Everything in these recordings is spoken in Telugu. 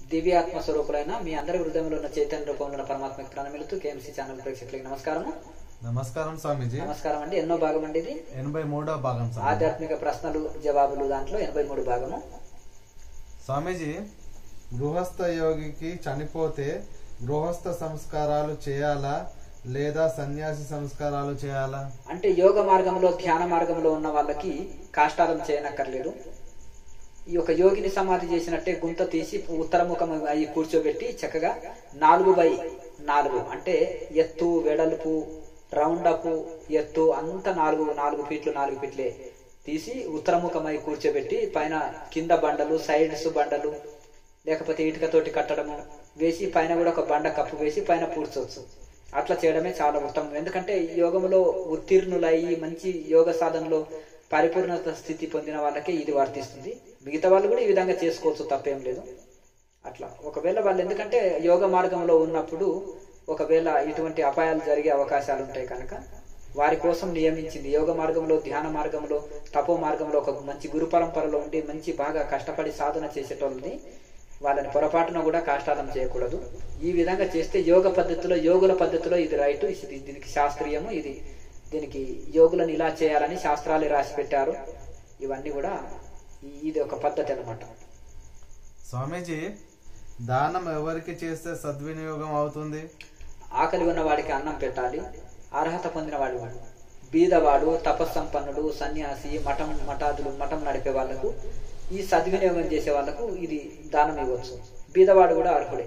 దివ్యాత్మ స్వరూపులైన మీ అందరి హృదయంలో ఉన్న చైతన్య రూపంలో ఉన్న పరమాత్మకి ప్రణమిలుతూ కేఎంసీ ఛానల్ ప్రేక్షకులకి నమస్కారము నమస్కారం స్వామీజీ నమస్కారం అండి ఎన్నో భాగం అండి ఇది ఎనభై మూడో భాగం స్వామీజీ ఆధ్యాత్మిక ప్రశ్నలు జవాబులు దాంట్లో ఎనభై మూడు భాగము స్వామీజీ గృహస్థ యోగికి చనిపోతే గృహస్థ సంస్కారాలు చేయాలా లేదా సన్యాసి సంస్కారాలు చేయాలా అంటే యోగ మార్గంలో ధ్యాన మార్గంలో ఉన్న వాళ్ళకి కాష్టాలం చేయనక్కర్లేదు ఈ యొక్క యోగిని సమాధి చేసినట్టే గుంత తీసి ఉత్తరముఖం అయి కూర్చోబెట్టి చక్కగా నాలుగు బై నాలుగు అంటే ఎత్తు వెడల్పు రౌండప్ ఎత్తు అంత నాలుగు నాలుగు ఫీట్లు నాలుగు ఫీట్లే తీసి ఉత్తరముఖమై కూర్చోబెట్టి పైన కింద బండలు సైడ్స్ బండలు లేకపోతే ఇటుకతోటి కట్టడము వేసి పైన కూడా ఒక బండ కప్పు వేసి పైన పూడ్చవచ్చు అట్లా చేయడమే చాలా ఉత్తమం ఎందుకంటే యోగంలో ఉత్తీర్ణులయ్యి మంచి యోగ సాధనలో పరిపూర్ణత స్థితి పొందిన వాళ్ళకే ఇది వర్తిస్తుంది మిగతా వాళ్ళు కూడా ఈ విధంగా చేసుకోవచ్చు తప్పేం లేదు అట్లా ఒకవేళ వాళ్ళు ఎందుకంటే యోగ మార్గంలో ఉన్నప్పుడు ఒకవేళ ఇటువంటి అపాయాలు జరిగే అవకాశాలు ఉంటాయి కనుక వారి కోసం నియమించింది యోగ మార్గంలో ధ్యాన మార్గంలో తపో మార్గంలో ఒక మంచి గురు పరంపరలో ఉండి మంచి బాగా కష్టపడి సాధన చేసేటోళ్ళని వాళ్ళని పొరపాటున కూడా కాష్టాలం చేయకూడదు ఈ విధంగా చేస్తే యోగ పద్ధతిలో యోగుల పద్ధతిలో ఇది రైట్ ఇది దీనికి శాస్త్రీయము ఇది దీనికి యోగులను ఇలా చేయాలని శాస్త్రాలు రాసి పెట్టారు ఇవన్నీ కూడా ఈ- ఇది ఒక పద్ధతి అన్నమాట స్వామీజీ దానం ఎవరికి చేస్తే సద్వినియోగం అవుతుంది ఆకలి ఉన్న వాడికి అన్నం పెట్టాలి అర్హత పొందిన వాడు బీదవాడు తపస్సంపన్నుడు సన్యాసి మఠం మఠాదులు మఠం నడిపే వాళ్లకు ఈ సద్వినియోగం చేసే వాళ్లకు ఇది దానం ఇవ్వచ్చు బీదవాడు కూడా అర్హుడే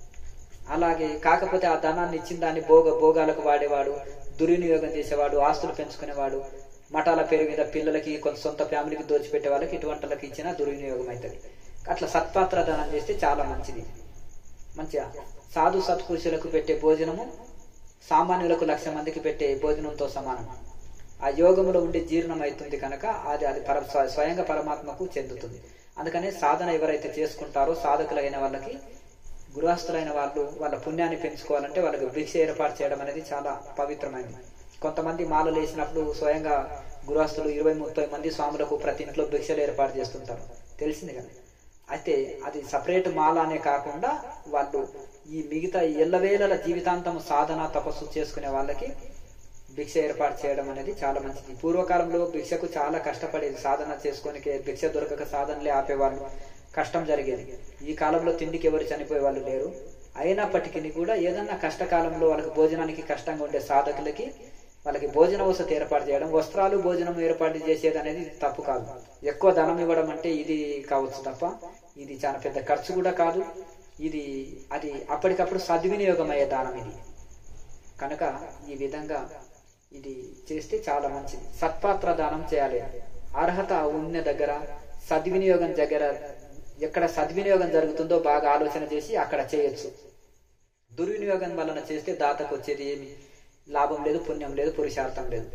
అలాగే కాకపోతే ఆ ధనాన్ని ఇచ్చిన దాన్ని భోగ భోగాలకు వాడేవాడు దుర్వినియోగం చేసేవాడు ఆస్తులు పెంచుకునేవాడు మఠాల పేరు మీద పిల్లలకి కొంత సొంత ఫ్యామిలీకి దోచిపెట్టే వాళ్ళకి ఇటువంటికి ఇచ్చిన దుర్వినియోగం అవుతుంది అట్లా సత్పాత్ర దానం చేస్తే చాలా మంచిది మంచిగా సాధు సత్పురుషులకు పెట్టే భోజనము సామాన్యులకు లక్ష మందికి పెట్టే భోజనంతో సమానం ఆ యోగంలో ఉండి జీర్ణం అవుతుంది కనుక అది అది పర స్వ- స్వయంగా పరమాత్మకు చెందుతుంది అందుకనే సాధన ఎవరైతే చేసుకుంటారో సాధకులైన వాళ్ళకి గృహస్థులైన వాళ్ళు వాళ్ళ పుణ్యాన్ని పెంచుకోవాలంటే వాళ్ళకి భిక్ష ఏర్పాటు చేయడం అనేది చాలా పవిత్రమైనది కొంతమంది మాలలు వేసినప్పుడు స్వయంగా గృహస్థులు ఇరవై ముప్పై మంది స్వాములకు ప్రతి ఇంట్లో భిక్షలు ఏర్పాటు చేస్తుంటారు తెలిసింది కదా అయితే అది సపరేట్ మాల అనే కాకుండా వాళ్ళు ఈ మిగతా ఎల్లవేళల జీవితాంతం సాధన తపస్సు చేసుకునే వాళ్ళకి భిక్ష ఏర్పాటు చేయడం అనేది చాలా మంచిది పూర్వకాలంలో భిక్షకు చాలా కష్టపడేది సాధన చేసుకోనికి భిక్ష దొరకక సాధనలే ఆపేవాళ్ళు కష్టం జరిగేది ఈ కాలంలో తిండికి ఎవరు చనిపోయే వాళ్ళు లేరు అయినప్పటికీ కూడా ఏదన్నా కష్టకాలంలో వాళ్ళకి భోజనానికి కష్టంగా ఉండే సాధకులకి వాళ్ళకి భోజన వసతి ఏర్పాటు చేయడం వస్త్రాలు భోజనం ఏర్పాటు చేసేది అనేది తప్పు కాదు ఎక్కువ ధనం ఇవ్వడం అంటే ఇది కావచ్చు తప్ప ఇది చాలా పెద్ద ఖర్చు కూడా కాదు ఇది అది అప్పటికప్పుడు సద్వినియోగం అయ్యే దానం ఇది కనుక ఈ విధంగా ఇది చేస్తే చాలా మంచిది సత్పాత్ర దానం చేయాలి అర్హత ఉన్న దగ్గర సద్వినియోగం దగ్గర ఎక్కడ సద్వినియోగం జరుగుతుందో బాగా ఆలోచన చేసి అక్కడ చేయొచ్చు దుర్వినియోగం వలన చేస్తే దాతకు వచ్చేది ఏమి లాభం లేదు పుణ్యం లేదు పురుషార్థం లేదు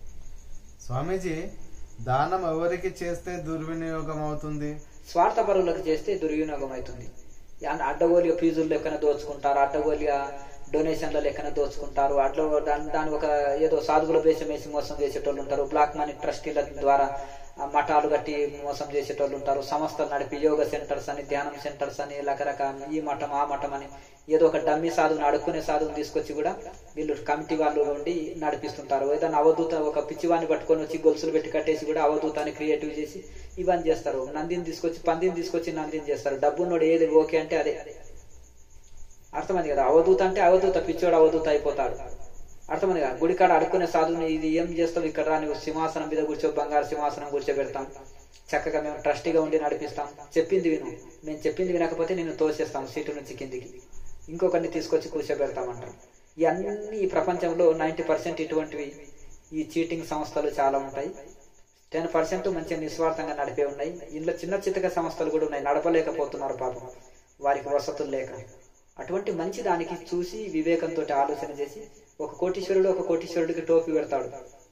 స్వామీజీ దానం ఎవరికి చేస్తే దుర్వినియోగం అవుతుంది స్వార్థపరులకు చేస్తే దుర్వినియోగం అవుతుంది యాన్ అడ్డగోలిగా ఫీజులు లెక్కన దోచుకుంటారు అడ్డగోలిగా డొనేషన్ల లెక్కన దోచుకుంటారు అట్లా దాని దాని ఒక ఏదో సాధువుల వేషం వేసి మోసం చేసేటోళ్ళు ఉంటారు బ్లాక్ మనీ ట్రస్టీల ద్వారా ఆ మఠాలు కట్టి మోసం చేసేటోళ్ళు ఉంటారు సంస్థలు నడిపి యోగ సెంటర్స్ అని ధ్యానం సెంటర్స్ అని రకరకాల ఈ మఠం ఆ మఠం అని ఏదో ఒక డమ్మి సాధువుని అడుక్కునే సాధువుని తీసుకొచ్చి కూడా వీళ్ళు కమిటీ వాళ్ళు ఉండి నడిపిస్తుంటారు ఏదైనా అవధూత ఒక పిచ్చివాన్ని పట్టుకొని వచ్చి గొలుసులు పెట్టి కట్టేసి కూడా అవధూతాన్ని క్రియేటివ్ చేసి ఇవన్నీ చేస్తారు నందిని తీసుకొచ్చి పందిని తీసుకొచ్చి నందిని చేస్తారు డబ్బున్నోడు ఏది ఓకే అంటే అదే అర్థమైంది కదా అవధూత అంటే అవధూత పిచ్చోడు అవధూత అయిపోతాడు అర్థమైంది కదా గుడికాడ అడుక్కునే సాధువుని ఇది ఏం చేస్తావు ఇక్కడ రా నువ్వు సింహాసనం మీద కూర్చో బంగారు సింహాసనం కూర్చోబెడతాం చక్కగా మేము ట్రస్టీగా ఉండి నడిపిస్తాం చెప్పింది విను మేము చెప్పింది వినకపోతే నేను తోసేస్తాం సీటు నుంచి కిందికి ఇంకొకరిని తీసుకొచ్చి కూర్చోబెడతామంటారు ఇవన్నీ ఈ ప్రపంచంలో నైంటీ పర్సెంట్ ఇటువంటివి ఈ చీటింగ్ సంస్థలు చాలా ఉంటాయి టెన్ పర్సెంట్ మంచిగా నిస్వార్థంగా నడిపే ఉన్నాయి ఇంట్లో చిన్న చిత్తక సంస్థలు కూడా ఉన్నాయి నడపలేకపోతున్నారు పాపం వారికి వసతులు లేక అటువంటి మంచి దానికి చూసి వివేకంతో ఆలోచన చేసి ఒక కోటీశ్వరుడు ఒక కోటీశ్వరుడికి టోపీ పెడతాడు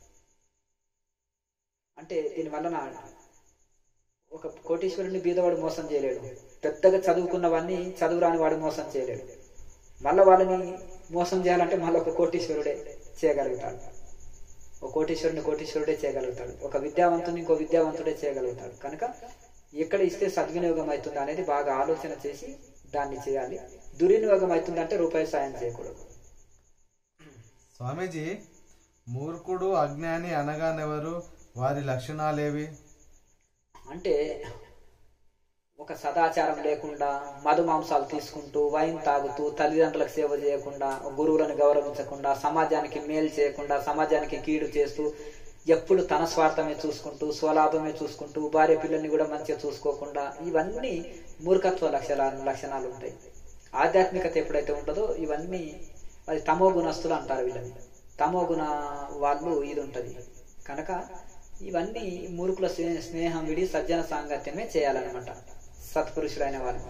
అంటే దీని వలన ఒక కోటీశ్వరుడిని బీదవాడు మోసం చేయలేడు పెద్దగా చదువుకున్న వాడిని చదువు రాని వాడు మోసం చేయలేడు మళ్ళీ వాళ్ళని మోసం చేయాలంటే మళ్ళీ ఒక కోటీశ్వరుడే చేయగలుగుతాడు ఒక కోటీశ్వరుని కోటీశ్వరుడే చేయగలుగుతాడు ఒక విద్యావంతుని ఇంకో విద్యావంతుడే చేయగలుగుతాడు కనుక ఎక్కడ ఇస్తే సద్వినియోగం అవుతుంది అనేది బాగా ఆలోచన చేసి దాన్ని చేయాలి దుర్వినియోగం అవుతుందంటే రూపాయి సాయం చేయకూడదు స్వామీజీ మూర్ఖుడు అజ్ఞాని అనగానెవరు వారి లక్షణాలేవి అంటే ఒక సదాచారం లేకుండా మధు మాంసాలు తీసుకుంటూ వైన్ తాగుతూ తల్లిదండ్రులకు సేవ చేయకుండా గురువులను గౌరవించకుండా సమాజానికి మేలు చేయకుండా సమాజానికి కీడు చేస్తూ ఎప్పుడు తన స్వార్థమే చూసుకుంటూ స్వలాభమే చూసుకుంటూ భార్య పిల్లల్ని కూడా మంచిగా చూసుకోకుండా ఇవన్నీ మూర్ఖత్వ లక్షణాలు లక్షణాలు ఉంటాయి ఆధ్యాత్మికత ఎప్పుడైతే ఉంటుందో ఇవన్నీ అది తమో గుణస్తులు అంటారు వీళ్ళని తమో గుణ వాళ్ళు ఇది ఉంటది కనుక ఇవన్నీ మూర్ఖుల స్నే- స్నేహం విడి సజ్జన సాంగత్యమే చేయాలన్నమాట సత్పురుషులైన వారు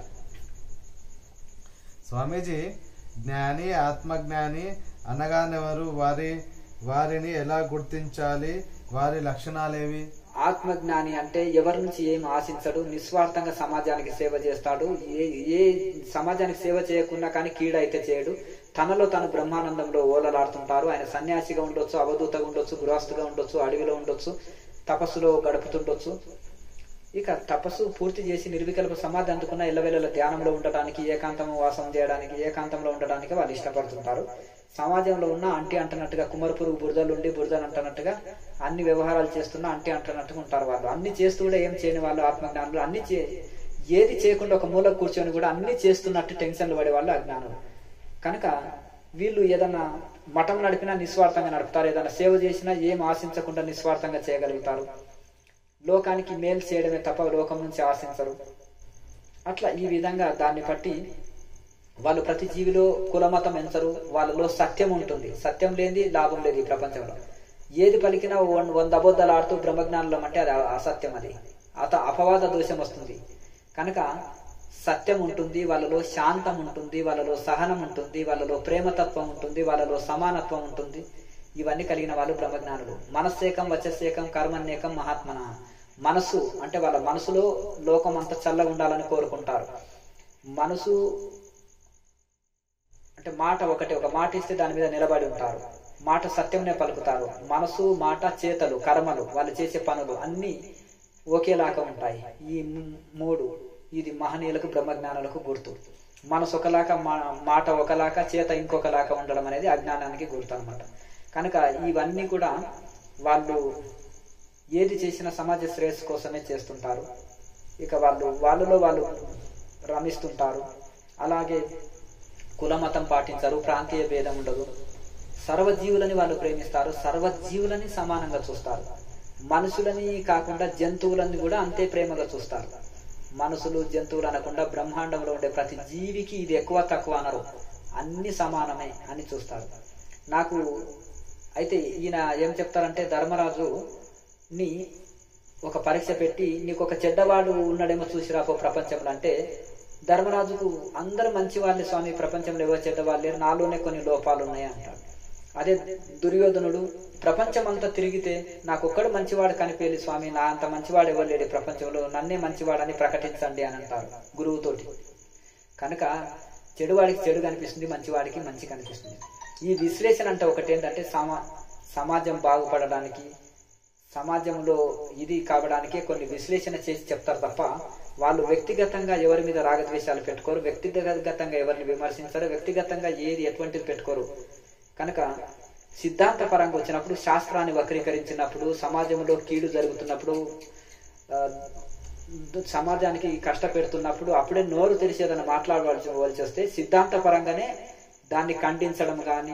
స్వామీజీ జ్ఞాని ఆత్మజ్ఞాని అనగానెవరు వారి వారిని ఎలా గుర్తించాలి వారి లక్షణాలేవి ఆత్మజ్ఞాని అంటే ఎవరి నుంచి ఏం ఆశించడు నిస్వార్థంగా సమాజానికి సేవ చేస్తాడు ఏ ఏ సమాజానికి సేవ చేయకుండా కానీ కీడైతే చేయడు తనలో తను బ్రహ్మానందంలో ఓలలాడుతుంటారు ఆయన సన్యాసిగా ఉండొచ్చు అవధూతగా ఉండొచ్చు గృహస్థుగా ఉండొచ్చు అడవిలో ఉండొచ్చు తపస్సులో గడుపుతుండొచ్చు ఇక తపస్సు పూర్తి చేసి నిర్వికల్ప సమాధి అందుకున్న ఇళ్ళవేళల ధ్యానంలో ఉండటానికి ఏకాంతం వాసం చేయడానికి ఏకాంతంలో ఉండడానికి వాళ్ళు ఇష్టపడుతుంటారు సమాజంలో ఉన్న అంటి అంటనట్టుగా కుమర పురుగు బురదలు ఉండి బురదలు అంటనట్టుగా అన్ని వ్యవహారాలు చేస్తున్నా అంటి అంటనట్టుగా ఉంటారు వాళ్ళు అన్ని చేస్తూ కూడా ఏం చేయని వాళ్ళు ఆత్మజ్ఞానులు అన్ని చే ఏది చేయకుండా ఒక మూల కూర్చొని కూడా అన్ని చేస్తున్నట్టు టెన్షన్లు పడే వాళ్ళు అజ్ఞానులు కనుక వీళ్ళు ఏదన్నా మఠం నడిపినా నిస్వార్థంగా నడుపుతారు ఏదైనా సేవ చేసినా ఏం ఆశించకుండా నిస్వార్థంగా చేయగలుగుతారు లోకానికి మేలు చేయడమే తప్ప లోకం నుంచి ఆశించరు అట్లా ఈ విధంగా దాన్ని బట్టి వాళ్ళు ప్రతి జీవిలో కులమతం ఎంచరు వాళ్ళలో సత్యం ఉంటుంది సత్యం లేనిది లాభం లేదు ఈ ప్రపంచంలో ఏది పలికినా వన్- వంద అబద్ధాలు ఆడుతూ బ్రహ్మజ్ఞానులం అంటే అది అసత్యం అది అత అపవాద దోషం వస్తుంది కనుక సత్యం ఉంటుంది వాళ్ళలో శాంతం ఉంటుంది వాళ్ళలో సహనం ఉంటుంది వాళ్ళలో ప్రేమతత్వం ఉంటుంది వాళ్ళలో సమానత్వం ఉంటుంది ఇవన్నీ కలిగిన వాళ్ళు బ్రహ్మజ్ఞానులు మనస్సేకం వచ్చసేకం కర్మన్యేకం మహాత్మన మనసు అంటే వాళ్ళ మనసులో లోకం అంతా చల్లగా ఉండాలని కోరుకుంటారు మనసు అంటే మాట ఒకటి ఒక మాట ఇస్తే దాని మీద నిలబడి ఉంటారు మాట సత్యంనే పలుకుతారు మనసు మాట చేతలు కర్మలు వాళ్ళు చేసే పనులు అన్నీ ఒకేలాగా ఉంటాయి ఈ ము- మూడు ఇది మహనీయులకు బ్రహ్మజ్ఞానులకు గుర్తు మనసు ఒకలాగా మా- మాట ఒకలాగా చేత ఇంకొకలాగా ఉండడం అనేది అజ్ఞానానికి గుర్తు అనమాట కనుక ఇవన్నీ కూడా వాళ్ళు ఏది చేసినా సమాజ శ్రేయస్సు కోసమే చేస్తుంటారు ఇక వాళ్ళు వాళ్ళలో వాళ్ళు రమిస్తుంటారు అలాగే కులమతం పాటించరు ప్రాంతీయ భేదం ఉండదు సర్వజీవులని వాళ్ళు ప్రేమిస్తారు సర్వజీవులని సమానంగా చూస్తారు మనుషులని కాకుండా జంతువులని కూడా అంతే ప్రేమగా చూస్తారు మనుషులు జంతువులు అనకుండా బ్రహ్మాండంలో ఉండే ప్రతి జీవికి ఇది ఎక్కువ తక్కువ అనరు అన్ని సమానమే అని చూస్తారు నాకు అయితే ఈయన ఏం చెప్తారంటే ధర్మరాజు ని ఒక పరీక్ష పెట్టి నీకు ఒక చెడ్డవాడు ఉన్నాడేమో చూసి రాపో ప్రపంచంలో అంటే ధర్మరాజుకు అందరూ మంచి వాళ్ళే స్వామి ప్రపంచంలో ఎవరు చెడ్డవాళ్ళు లేరు నాలోనే కొన్ని లోపాలు ఉన్నాయి అంటాడు అదే దుర్యోధనుడు ప్రపంచం అంతా తిరిగితే నాకు ఒక్కడు మంచివాడు కనిపించలేదు స్వామి నా అంత మంచివాడు ఎవరు లేడు ఈ ప్రపంచంలో నన్నే మంచివాడని ప్రకటించండి అని అంటారు గురువుతోటి కనుక చెడువాడికి చెడు కనిపిస్తుంది మంచివాడికి మంచి కనిపిస్తుంది ఈ విశ్లేషణ అంటే ఒకటి ఏంటంటే సమా సమాజం బాగుపడడానికి సమాజంలో ఇది కావడానికే కొన్ని విశ్లేషణ చేసి చెప్తారు తప్ప వాళ్ళు వ్యక్తిగతంగా ఎవరి మీద రాగద్వేషాలు పెట్టుకోరు వ్యక్తిగతంగా ఎవరిని విమర్శించరు వ్యక్తిగతంగా ఏది ఎటువంటిది పెట్టుకోరు కనుక సిద్ధాంత పరంగా వచ్చినప్పుడు శాస్త్రాన్ని వక్రీకరించినప్పుడు సమాజంలో కీడు జరుగుతున్నప్పుడు ఆ, సమాజానికి కష్టపెడుతున్నప్పుడు అప్పుడే నోరు తెరిచి ఏదైనా మాట్లాడవలసి వలసి వస్తే సిద్ధాంత పరంగానే దాన్ని ఖండించడం కానీ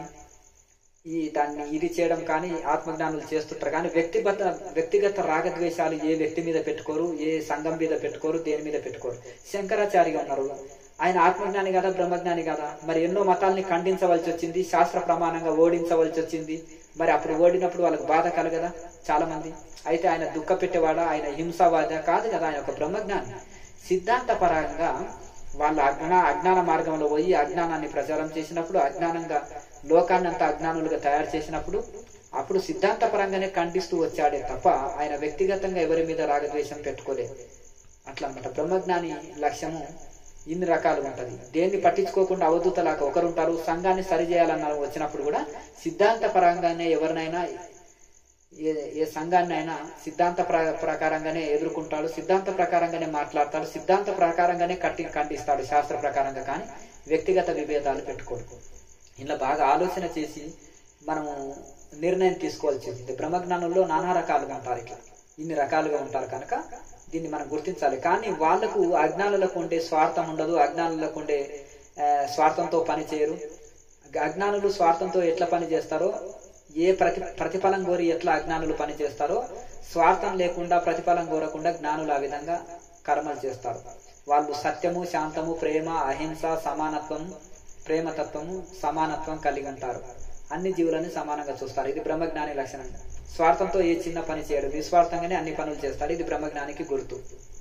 ఈ దాన్ని ఇది చేయడం కానీ ఆత్మజ్ఞానులు చేస్తుంటారు కానీ వ్యక్తిగత వ్యక్తిగత రాగద్వేషాలు ఏ వ్యక్తి మీద పెట్టుకోరు ఏ సంఘం మీద పెట్టుకోరు దేని మీద పెట్టుకోరు శంకరాచార్య ఉన్నారు ఆయన ఆత్మజ్ఞాని కదా బ్రహ్మజ్ఞాని కదా మరి ఎన్నో మతాల్ని ఖండించవలసి వచ్చింది శాస్త్ర ప్రమాణంగా ఓడించవలసి వచ్చింది మరి అప్పుడు ఓడినప్పుడు వాళ్ళకి బాధ కలగదా చాలా మంది అయితే ఆయన దుఃఖ పెట్టేవాడా ఆయన హింసవాద కాదు కదా ఆయన ఒక బ్రహ్మజ్ఞాని సిద్ధాంత పరంగా వాళ్ళ అజ్ఞా అజ్ఞాన మార్గంలో పోయి అజ్ఞానాన్ని ప్రచారం చేసినప్పుడు అజ్ఞానంగా లోకాన్ని అంతా అజ్ఞానులుగా తయారు చేసినప్పుడు అప్పుడు సిద్ధాంత పరంగానే ఖండిస్తూ వచ్చాడే తప్ప ఆయన వ్యక్తిగతంగా ఎవరి మీద రాగద్వేషం పెట్టుకోలేదు అట్లా అన్నమాట బ్రహ్మజ్ఞాని లక్ష్యము ఇన్ని రకాలుగా ఉంటది దేన్ని పట్టించుకోకుండా అవధూతలాగా ఒకరు ఉంటారు సంఘాన్ని సరిచేయాలన్న వచ్చినప్పుడు కూడా సిద్ధాంత పరంగానే ఎవరినైనా ఏ ఏ సంఘాన్ని అయినా సిద్ధాంత ప్ర- ప్రకారంగానే ఎదుర్కొంటాడు సిద్ధాంత ప్రకారంగానే మాట్లాడతాడు సిద్ధాంత ప్రకారంగానే కట్టి ఖండిస్తాడు శాస్త్ర ప్రకారంగా కానీ వ్యక్తిగత విభేదాలు పెట్టుకోడు ఇలా బాగా ఆలోచన చేసి మనము నిర్ణయం తీసుకోవాల్సి ఉంటుంది బ్రహ్మజ్ఞానంలో నానా రకాలుగా ఉంటారు ఇట్లా ఇన్ని రకాలుగా ఉంటారు కనుక దీన్ని మనం గుర్తించాలి కానీ వాళ్లకు అజ్ఞానులకు ఉండే స్వార్థం ఉండదు అజ్ఞానులకు ఉండే ఆ, స్వార్థంతో పని చేయరు అజ్ఞానులు స్వార్థంతో ఎట్లా పని చేస్తారో ఏ ప్రతి ప్రతిఫలం కోరి ఎట్లా అజ్ఞానులు పని చేస్తారో స్వార్థం లేకుండా ప్రతిఫలం కోరకుండా జ్ఞానులు ఆ విధంగా కర్మలు చేస్తారు వాళ్ళు సత్యము శాంతము ప్రేమ అహింస సమానత్వం ప్రేమతత్వము సమానత్వం కలిగి ఉంటారు అన్ని జీవులని సమానంగా చూస్తారు ఇది బ్రహ్మజ్ఞాని లక్షణం స్వార్థంతో ఏ చిన్న పని చేయడు నిస్వార్థంగానే అన్ని పనులు చేస్తాడు ఇది బ్రహ్మజ్ఞానికి గుర్తు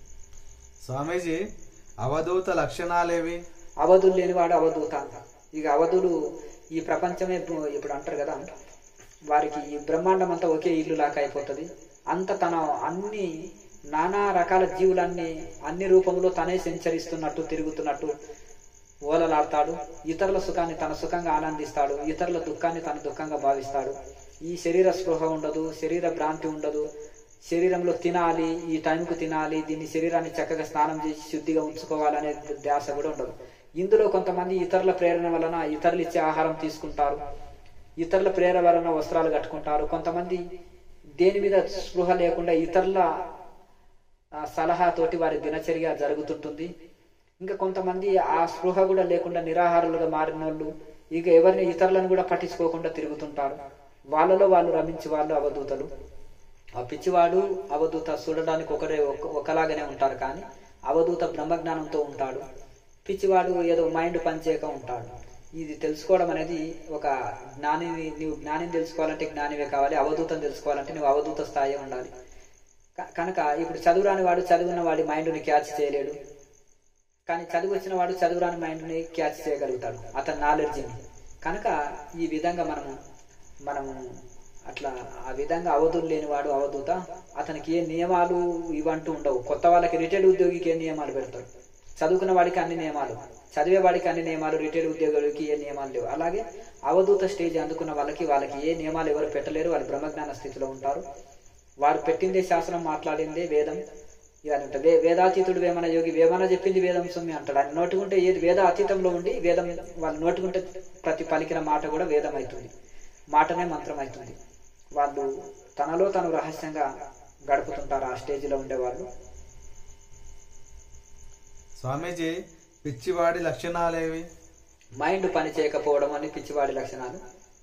స్వామీజీ అవధూత లక్షణాలేవి అవధులు లేనివాడు అవధూత ఇక అవధులు ఈ ప్రపంచమే ఇప్పుడు ఇప్పుడు అంటారు కదా వారికి ఈ బ్రహ్మాండం అంతా ఒకే ఇల్లు లాగా అయిపోతుంది అంత తన అన్ని నానా రకాల జీవులన్నీ అన్ని రూపంలో తనే సంచరిస్తున్నట్టు తిరుగుతున్నట్టు ఓలలాడతాడు ఇతరుల సుఖాన్ని తన సుఖంగా ఆనందిస్తాడు ఇతరుల దుఃఖాన్ని తన దుఃఖంగా భావిస్తాడు ఈ శరీర స్పృహ ఉండదు శరీర భ్రాంతి ఉండదు శరీరంలో తినాలి ఈ టైంకు తినాలి దీన్ని శరీరాన్ని చక్కగా స్నానం చేసి శుద్ధిగా ఉంచుకోవాలనే ధ్యాస కూడా ఉండదు ఇందులో కొంతమంది ఇతరుల ప్రేరణ వలన ఇతరులు ఇచ్చే ఆహారం తీసుకుంటారు ఇతరుల ప్రేరణ వలన వస్త్రాలు కట్టుకుంటారు కొంతమంది దేని మీద స్పృహ లేకుండా ఇతరుల ఆ, సలహాతోటి వారి దినచర్య జరుగుతుంటుంది ఇంకా కొంతమంది ఆ స్పృహ కూడా లేకుండా నిరాహారులుగా మారిన వాళ్ళు ఇక ఎవరిని ఇతరులను కూడా పట్టించుకోకుండా తిరుగుతుంటారు వాళ్ళలో వాళ్ళు రమించి వాళ్ళు అవధూతలు ఆ పిచ్చివాడు అవధూత చూడడానికి ఒకరే ఒక- ఒకలాగానే ఉంటారు కానీ అవధూత బ్రహ్మజ్ఞానంతో ఉంటాడు పిచ్చివాడు ఏదో మైండ్ పనిచేయక ఉంటాడు ఇది తెలుసుకోవడం అనేది ఒక జ్ఞాని నీవు జ్ఞానిని తెలుసుకోవాలంటే జ్ఞానివే కావాలి అవధూతం తెలుసుకోవాలంటే నువ్వు అవధూత స్థాయి ఉండాలి క- కనుక ఇప్పుడు చదువురాని వాడు చదువున్న వాడి మైండ్ని క్యాచ్ చేయలేడు కానీ చదువు వచ్చిన వాడు చదువురాని మైండ్ని క్యాచ్ చేయగలుగుతాడు అతని నాలెడ్జిని కనుక ఈ విధంగా మనము మనము అట్లా ఆ విధంగా అవధులు లేనివాడు అవధూత అతనికి ఏ నియమాలు ఇవంటూ ఉండవు కొత్త వాళ్ళకి రిటైర్డ్ ఉద్యోగికి ఏ నియమాలు పెడతాడు చదువుకున్న వాడికి అన్ని నియమాలు చదివే వాడికి అన్ని నియమాలు రిటైర్డ్ ఉద్యోగులకి ఏ నియమాలు లేవు అలాగే అవధూత స్టేజ్ అందుకున్న వాళ్ళకి వాళ్ళకి ఏ నియమాలు ఎవరు పెట్టలేరు వాళ్ళు బ్రహ్మజ్ఞాన స్థితిలో ఉంటారు వారు పెట్టిందే శాస్త్రం మాట్లాడిందే వేదం ఇదని ఉంటుంది వే- వేదాతీతుడు వేమన యోగి వేమన చెప్పింది వేదం సుమ్మి అంటాడు ఆయన నోటుకుంటే ఏది వేద అతీతంలో ఉండి వేదం వాళ్ళు నోటుకుంటే ప్రతి పలికిన మాట కూడా వేదం అవుతుంది మాటనే మంత్రం అవుతుంది వాళ్ళు తనలో తను రహస్యంగా గడుపుతుంటారు ఆ స్టేజ్లో ఉండేవాళ్ళు స్వామీజీ పిచ్చివాడి లక్షణాలేవి మైండ్ పని చేయకపోవడం అని పిచ్చివాడి లక్షణాలు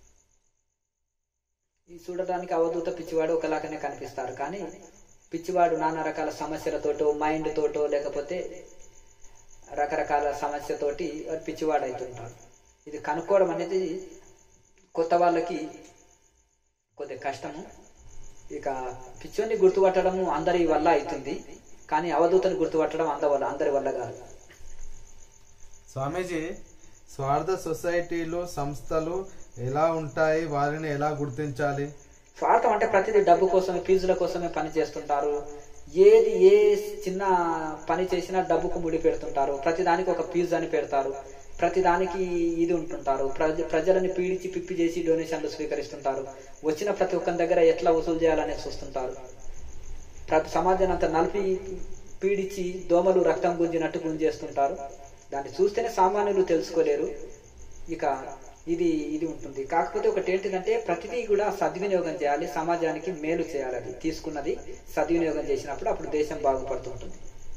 ఈ చూడడానికి అవధూత పిచ్చివాడు ఒకలాగానే కనిపిస్తారు కానీ పిచ్చివాడు నానా రకాల సమస్యలతోటో మైండ్ తోటో లేకపోతే రకరకాల సమస్యతోటి వాడు పిచ్చివాడు అవుతుంటాడు ఇది కనుక్కోవడం అనేది కొత్త వాళ్ళకి కొద్దిగా కష్టము ఇక పిచ్చోని గుర్తుపట్టడము అందరి వల్ల అవుతుంది కానీ అవధూతని గుర్తుపట్టడం అంద వల్ల అందరి వల్ల కాదు స్వామీజీ స్వార్థ సొసైటీలు సంస్థలు ఎలా ఉంటాయి వారిని ఎలా గుర్తించాలి స్వార్థం అంటే ప్రతిదీ డబ్బు కోసమే ఫీజుల కోసమే పని చేస్తుంటారు ఏది ఏ చిన్న పని చేసినా డబ్బుకు ముడి పెడుతుంటారు ప్రతిదానికి ఒక ఫీజు అని పెడతారు ప్రతిదానికి ఇది ఉంటుంటారు ప్రజ ప్రజలని పీడించి పిప్పి చేసి డొనేషన్లు స్వీకరిస్తుంటారు వచ్చిన ప్రతి ఒక్కరి దగ్గర ఎట్లా వసూలు చేయాలని చూస్తుంటారు ప్రతి సమాజాన్ని అంతా నలిపి పీడించి దోమలు రక్తం గుంజినట్టు గుంజేస్తుంటారు దాన్ని చూస్తేనే సామాన్యులు తెలుసుకోలేరు ఇక ఇది ఇది ఉంటుంది కాకపోతే ఒకటి ఏంటిదంటే ప్రతిదీ కూడా సద్వినియోగం చేయాలి సమాజానికి మేలు చేయాలి అది తీసుకున్నది సద్వినియోగం చేసినప్పుడు అప్పుడు దేశం బాగుపడుతుంటుంది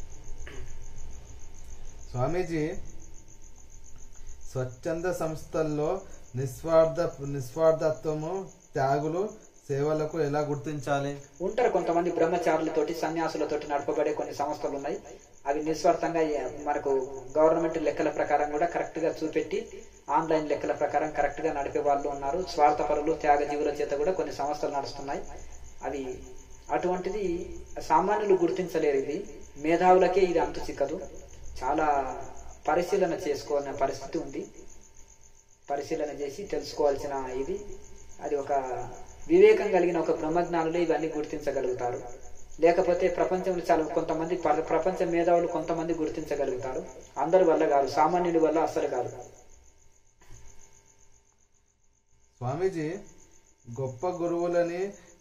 స్వామీజీ స్వచ్ఛంద సంస్థల్లో నిస్వార్థ నిస్వార్థత్వము త్యాగులు సేవలకు ఎలా గుర్తించాలి ఉంటారు కొంతమంది బ్రహ్మచారులతోటి సన్యాసులతోటి నడపబడే కొన్ని సంస్థలు ఉన్నాయి అవి నిస్వార్థంగా ఏ- మనకు గవర్నమెంట్ లెక్కల ప్రకారం కూడా కరెక్ట్ గా చూపెట్టి ఆన్లైన్ లెక్కల ప్రకారం కరెక్ట్ గా నడిపే వాళ్ళు ఉన్నారు స్వార్థపరులు త్యాగజీవుల చేత కూడా కొన్ని సంస్థలు నడుస్తున్నాయి అవి అటువంటిది సామాన్యులు గుర్తించలేరు ఇది మేధావులకే ఇది అంతు చిక్కదు చాలా పరిశీలన చేసుకోవాలనే పరిస్థితి ఉంది పరిశీలన చేసి తెలుసుకోవాల్సిన ఇది అది ఒక వివేకం కలిగిన ఒక బ్రహ్మజ్ఞానులు ఇవన్నీ గుర్తించగలుగుతారు లేకపోతే ప్రపంచంలో చాలా కొంతమంది ప్ర- ప్రపంచ మేధావులు కొంతమంది గుర్తించగలుగుతారు అందరి వల్ల కాదు సామాన్యుడి వల్ల అసలు కాదు స్వామీజీ గొప్ప గురువులని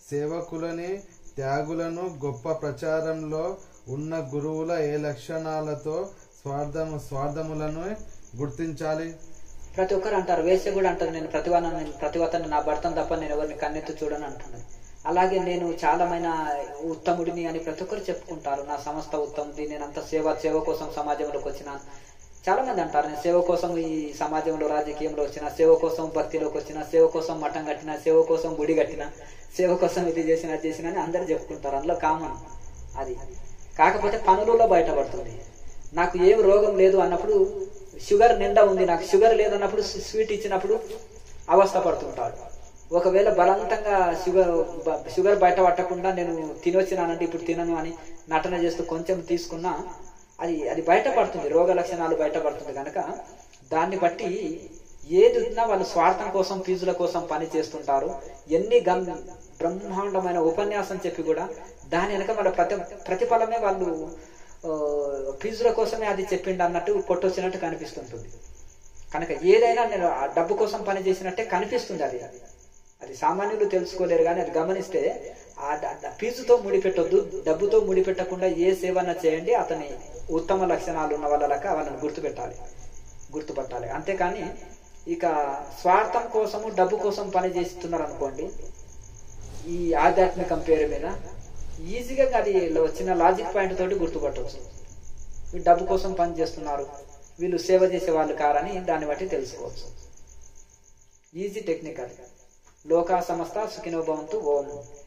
సేవకులని త్యాగులను గొప్ప ప్రచారంలో ఉన్న గురువుల ఏ లక్షణాలతో స్వార్థము స్వార్థములను గుర్తించాలి ప్రతి ఒక్కరు అంటారు వేసే కూడా అంటారు నేను ప్రతివాన నేను ప్రతివతని నా భర్తను తప్ప నేను ఎవరిని కన్నెత్తి చూడని అంటున్నాను అలాగే నేను చాలామైన ఉత్తముడిని అని ప్రతి ఒక్కరు చెప్పుకుంటారు నా సంస్థ ఉత్తముడి నేను అంత సేవ సేవ కోసం సమాజంలోకి వచ్చిన చాలా మంది అంటారు నేను సేవ కోసం ఈ సమాజంలో రాజకీయంలో వచ్చిన సేవ కోసం భక్తిలోకి వచ్చిన సేవ కోసం మఠం కట్టిన సేవ కోసం గుడి కట్టిన సేవ కోసం ఇది చేసిన అది చేసిన అని అందరు చెప్పుకుంటారు అందులో కామన్ అది కాకపోతే పనులలో బయటపడుతుంది నాకు ఏం రోగం లేదు అన్నప్పుడు షుగర్ నిండా ఉంది నాకు షుగర్ లేదన్నప్పుడు స్వీట్ ఇచ్చినప్పుడు అవస్థ పడుతుంటాడు ఒకవేళ బలవంతంగా షుగర్ బ- షుగర్ బయట పట్టకుండా నేను తినొచ్చినానంటే ఇప్పుడు తినను అని నటన చేస్తూ కొంచెం తీసుకున్నా అది అది బయటపడుతుంది రోగ లక్షణాలు బయటపడుతుంది కనుక దాన్ని బట్టి ఏది ఉన్నా వాళ్ళు స్వార్థం కోసం ఫీజుల కోసం పని చేస్తుంటారు ఎన్ని గం బ్రహ్మాండమైన ఉపన్యాసం చెప్పి కూడా దాని వెనక వాళ్ళ ప్రతి ప్రతిఫలమే వాళ్ళు ఆ, ఫీజుల కోసమే అది చెప్పిండు అన్నట్టు కొట్టొచ్చినట్టు కనిపిస్తుంటుంది కనుక ఏదైనా నేను ఆ డబ్బు కోసం పని చేసినట్టే కనిపిస్తుంది అది అది సామాన్యులు తెలుసుకోలేరు కానీ అది గమనిస్తే ఆ డ- డ- ఫీజుతో ముడిపెట్టొద్దు డబ్బుతో ముడిపెట్టకుండా ఏ సేవన చేయండి అతని ఉత్తమ లక్షణాలు ఉన్న వాళ్ళ లెక్క వాళ్ళని గుర్తుపెట్టాలి గుర్తుపట్టాలి అంతేకాని ఇక స్వార్థం కోసము డబ్బు కోసం పని చేస్తున్నారు అనుకోండి ఈ ఆధ్యాత్మికం పేరు మీద ఈజీగా అది వచ్చిన లాజిక్ పాయింట్ తోటి గుర్తుపట్టవచ్చు వీళ్ళు డబ్బు కోసం పని చేస్తున్నారు వీళ్ళు సేవ చేసే వాళ్ళు కారని దాన్ని బట్టి తెలుసుకోవచ్చు ఈజీ టెక్నిక్ అది లోకా సంస్థ సుఖినోభవంతు ఓం